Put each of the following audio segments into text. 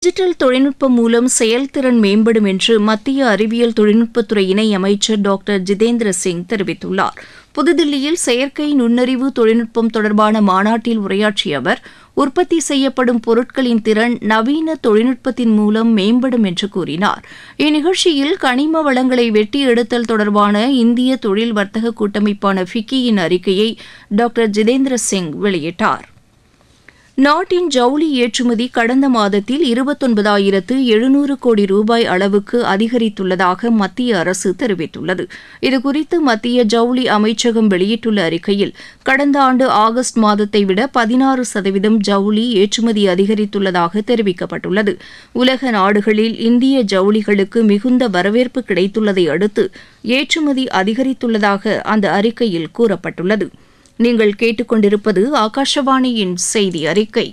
digital தொழில்நுட்பம் மூலம் செயல்திறன் மேம்படும் என்று மத்திய அறிவியல் தொழில்நுட்பத்துறை இணை அமைச்சர் டாக்டர் ஜிதேந்திர சிங் தெரிவித்துள்ளார் புதுதில்லியில் செயற்கை நுண்ணறிவு தொழில்நுட்பம் தொடர்பான மாநாட்டில் உரையாற்றிய அவர் உற்பத்தி செய்யப்படும் பொருட்களின் திறன் நவீன தொழில்நுட்பத்தின் மூலம் மேம்படும் என்று கூறினார் இந்நிகழ்ச்சியில் கனிம வளங்களை வெட்டி எடுத்தல் தொடர்பான இந்திய தொழில் வர்த்தக கூட்டமைப்பான ஃபிக்கியின் அறிக்கையை டாக்டர் ஜிதேந்திர சிங் வெளியிட்டார் நாட்டின் ஜவுளி ஏற்றுமதி கடந்த மாதத்தில் இருபத்தொன்பதாயிரத்து எழுநூறு கோடி ரூபாய் அளவுக்கு அதிகரித்துள்ளதாக மத்திய அரசு தெரிவித்துள்ளது இதுகுறித்து மத்திய ஜவுளி அமைச்சகம் வெளியிட்டுள்ள அறிக்கையில் கடந்த ஆண்டு ஆகஸ்ட் மாதத்தை விட பதினாறு சதவீதம் ஜவுளி ஏற்றுமதி அதிகரித்துள்ளதாக தெரிவிக்கப்பட்டுள்ளது உலக நாடுகளில் இந்திய ஜவுளிகளுக்கு மிகுந்த வரவேற்பு கிடைத்துள்ளதை அடுத்து ஏற்றுமதி அதிகரித்துள்ளதாக அந்த அறிக்கையில் கூறப்பட்டுள்ளது நீங்கள் கேட்டுக்கொண்டிருப்பது ஆகாஷவாணியின் செய்தி அறிக்கை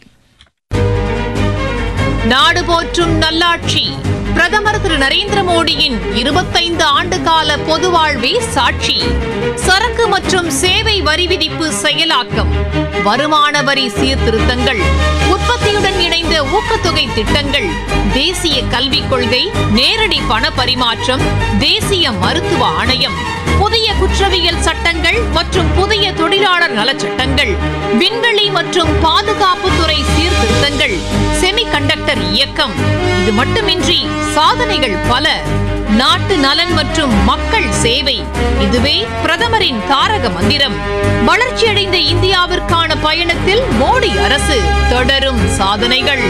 நாடு போற்றும் நல்லாட்சி பிரதமர் திரு நரேந்திர மோடியின் இருபத்தைந்து ஆண்டு கால பொது வாழ்வே சாட்சி சரக்கு மற்றும் சேவை வரி விதிப்பு செயலாக்கம் வருமான வரி சீர்திருத்தங்கள் உற்பத்தியுடன் இணைந்த ஊக்கத்தொகை திட்டங்கள் தேசிய கல்விக் கொள்கை நேரடி பண பரிமாற்றம் தேசிய மருத்துவ ஆணையம் புதிய குற்றவியல் சட்டங்கள் மற்றும் புதிய தொழிலாளர் நலச்சட்டங்கள் விண்வெளி மற்றும் பாதுகாப்புத்துறை சீர்திருத்தங்கள் செமிகண்டக்டர் இயக்கம் இது மட்டுமின்றி சாதனைகள் பல நாட்டு நலன் மற்றும் மக்கள் சேவை இதுவே பிரதமரின் தாரக மந்திரம் வளர்ச்சியடைந்த இந்தியாவிற்கான பயணத்தில் மோடி அரசு தொடரும் சாதனைகள்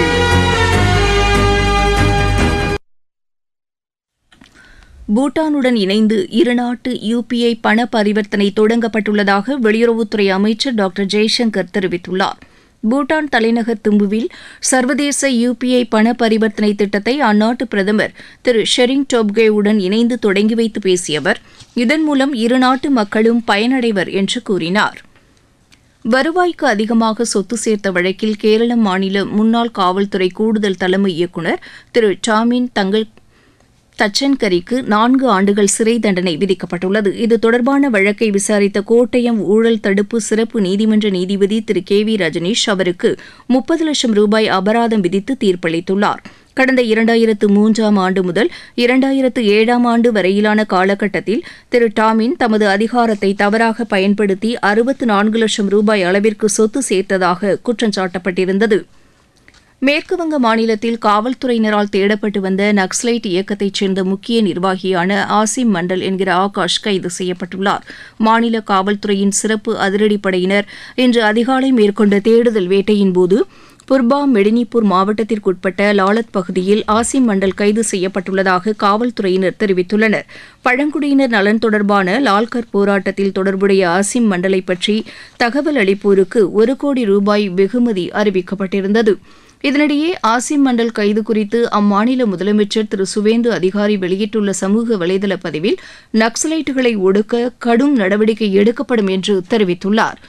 பூட்டானுடன் இணைந்து இருநாட்டு யுபிஐ பண பரிவர்த்தனை தொடங்கப்பட்டுள்ளதாக வெளியுறவுத்துறை அமைச்சர் டாக்டர் ஜெய்சங்கர் தெரிவித்துள்ளார் பூட்டான் தலைநகர் திம்புவில் சர்வதேச யுபிஐ பண பரிவர்த்தனை திட்டத்தை அந்நாட்டு பிரதமர் திரு ஷெரிங் டோப்கேவுடன் இணைந்து தொடங்கி வைத்து பேசிய அவர் இதன் மூலம் இருநாட்டு மக்களும் பயனடைவர் என்று கூறினார் வருவாய்க்கு அதிகமாக சொத்து சேர்த்த வழக்கில் கேரள மாநில முன்னாள் காவல்துறை கூடுதல் தலைமை இயக்குநர் திரு டாமின் தங்கள் தச்சன்கரிக்கு நான்கு ஆண்டுகள் சிறை தண்டனை விதிக்கப்பட்டுள்ளது இது தொடர்பான வழக்கை விசாரித்த கோட்டயம் ஊழல் தடுப்பு சிறப்பு நீதிமன்ற நீதிபதி திரு கே வி ரஜனீஷ் அவருக்கு முப்பது லட்சம் ரூபாய் அபராதம் விதித்து தீர்ப்பளித்துள்ளார் கடந்த இரண்டாயிரத்து மூன்றாம் ஆண்டு முதல் இரண்டாயிரத்து ஏழாம் ஆண்டு வரையிலான காலகட்டத்தில் திரு டாமின் தமது அதிகாரத்தை தவறாக பயன்படுத்தி அறுபத்து நான்கு லட்சம் ரூபாய் அளவிற்கு சொத்து சேர்த்ததாக குற்றம் சாட்டப்பட்டிருந்தது மேற்குவங்க மாநிலத்தில் காவல்துறையினரால் தேடப்பட்டு வந்த நக்சலைட் இயக்கத்தைச் சேர்ந்த முக்கிய நிர்வாகியான ஆசிம் மண்டல் என்கிற ஆகாஷ் கைது செய்யப்பட்டுள்ளார் மாநில காவல்துறையின் சிறப்பு அதிரடிப்படையினர் இன்று அதிகாலை மேற்கொண்ட தேடுதல் வேட்டையின்போது புர்பா மெடினிப்பூர் மாவட்டத்திற்குட்பட்ட லாலத் பகுதியில் ஆசிம் மண்டல் கைது செய்யப்பட்டுள்ளதாக காவல்துறையினர் தெரிவித்துள்ளனர் பழங்குடியினர் நலன் தொடர்பான லால்கர் போராட்டத்தில் தொடர்புடைய ஆசிம் மண்டலை பற்றி தகவல் அளிப்போருக்கு ஒரு கோடி ரூபாய் வெகுமதி அறிவிக்கப்பட்டிருந்தது இதனிடையே ஆசிம் மண்டல் கைது குறித்து அம்மாநில முதலமைச்சர் திரு சுவேந்து அதிகாரி வெளியிட்டுள்ள சமூக வலைதள பதிவில் நக்சலைட்டுகளை ஒடுக்க கடும் நடவடிக்கை எடுக்கப்படும் என்று தெரிவித்துள்ளார்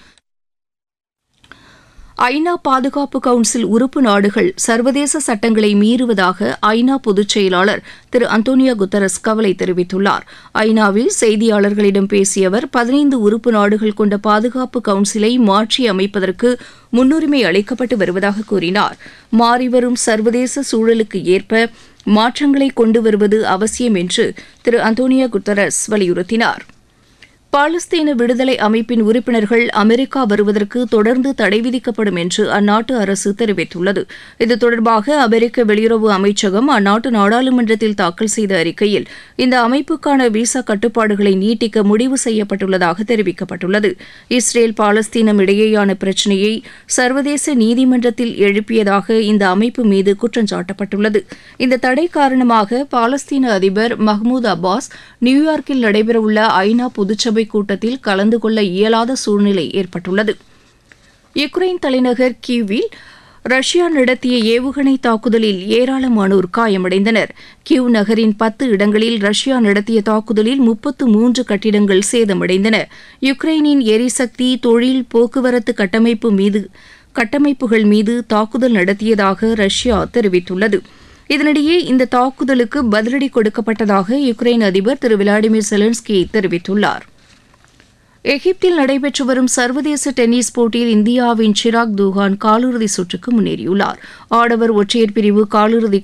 ஐநா பாதுகாப்பு கவுன்சில் உறுப்பு நாடுகள் சர்வதேச சட்டங்களை மீறுவதாக ஐநா பொதுச் செயலாளர் திரு அந்தோனியோ குத்தரஸ் கவலை தெரிவித்துள்ளார் ஐநாவில் செய்தியாளர்களிடம் பேசிய அவர் பதினைந்து உறுப்பு நாடுகள் கொண்ட பாதுகாப்பு கவுன்சிலை மாற்றி அமைப்பதற்கு முன்னுரிமை அளிக்கப்பட்டு வருவதாக கூறினார் மாறிவரும் சர்வதேச சூழலுக்கு ஏற்ப மாற்றங்களை கொண்டு வருவது அவசியம் என்று திரு அந்தோனியோ குத்தரஸ் வலியுறுத்தினார் பாலஸ்தீன விடுதலை அமைப்பின் உறுப்பினர்கள் அமெரிக்கா வருவதற்கு தொடர்ந்து தடை விதிக்கப்படும் என்று அந்நாட்டு அரசு தெரிவித்துள்ளது இது தொடர்பாக அமெரிக்க வெளியுறவு அமைச்சகம் அந்நாட்டு நாடாளுமன்றத்தில் தாக்கல் செய்த அறிக்கையில் இந்த அமைப்புக்கான விசா கட்டுப்பாடுகளை நீட்டிக்க முடிவு செய்யப்பட்டுள்ளதாக தெரிவிக்கப்பட்டுள்ளது இஸ்ரேல் பாலஸ்தீனம் இடையேயான பிரச்சினையை சர்வதேச நீதிமன்றத்தில் எழுப்பியதாக இந்த அமைப்பு மீது குற்றம் சாட்டப்பட்டுள்ளது இந்த தடை காரணமாக பாலஸ்தீன அதிபர் மஹ்மூத் அப்பாஸ் நியூயார்க்கில் நடைபெறவுள்ள ஐநா பொதுச்சபை சபை கூட்டத்தில் கலந்து கொள்ள இயலாத சூழ்நிலை ஏற்பட்டுள்ளது யுக்ரைன் தலைநகர் கியூவில் ரஷ்யா நடத்திய ஏவுகணை தாக்குதலில் ஏராளமானோர் காயமடைந்தனர் கியூ நகரின் பத்து இடங்களில் ரஷ்யா நடத்திய தாக்குதலில் முப்பத்து மூன்று கட்டிடங்கள் சேதமடைந்தன யுக்ரைனின் எரிசக்தி தொழில் போக்குவரத்து கட்டமைப்பு மீது கட்டமைப்புகள் மீது தாக்குதல் நடத்தியதாக ரஷ்யா தெரிவித்துள்ளது இதனிடையே இந்த தாக்குதலுக்கு பதிலடி கொடுக்கப்பட்டதாக யுக்ரைன் அதிபர் திரு விளாடிமிர் செலன்ஸ்கி தெரிவித்துள்ளார் எகிப்தில் நடைபெற்று வரும் சர்வதேச டென்னிஸ் போட்டியில் இந்தியாவின் சிராக் தூகான் காலிறுதி சுற்றுக்கு முன்னேறியுள்ளார் ஆடவர் ஒற்றையர் பிரிவு காலிறுதிக்கு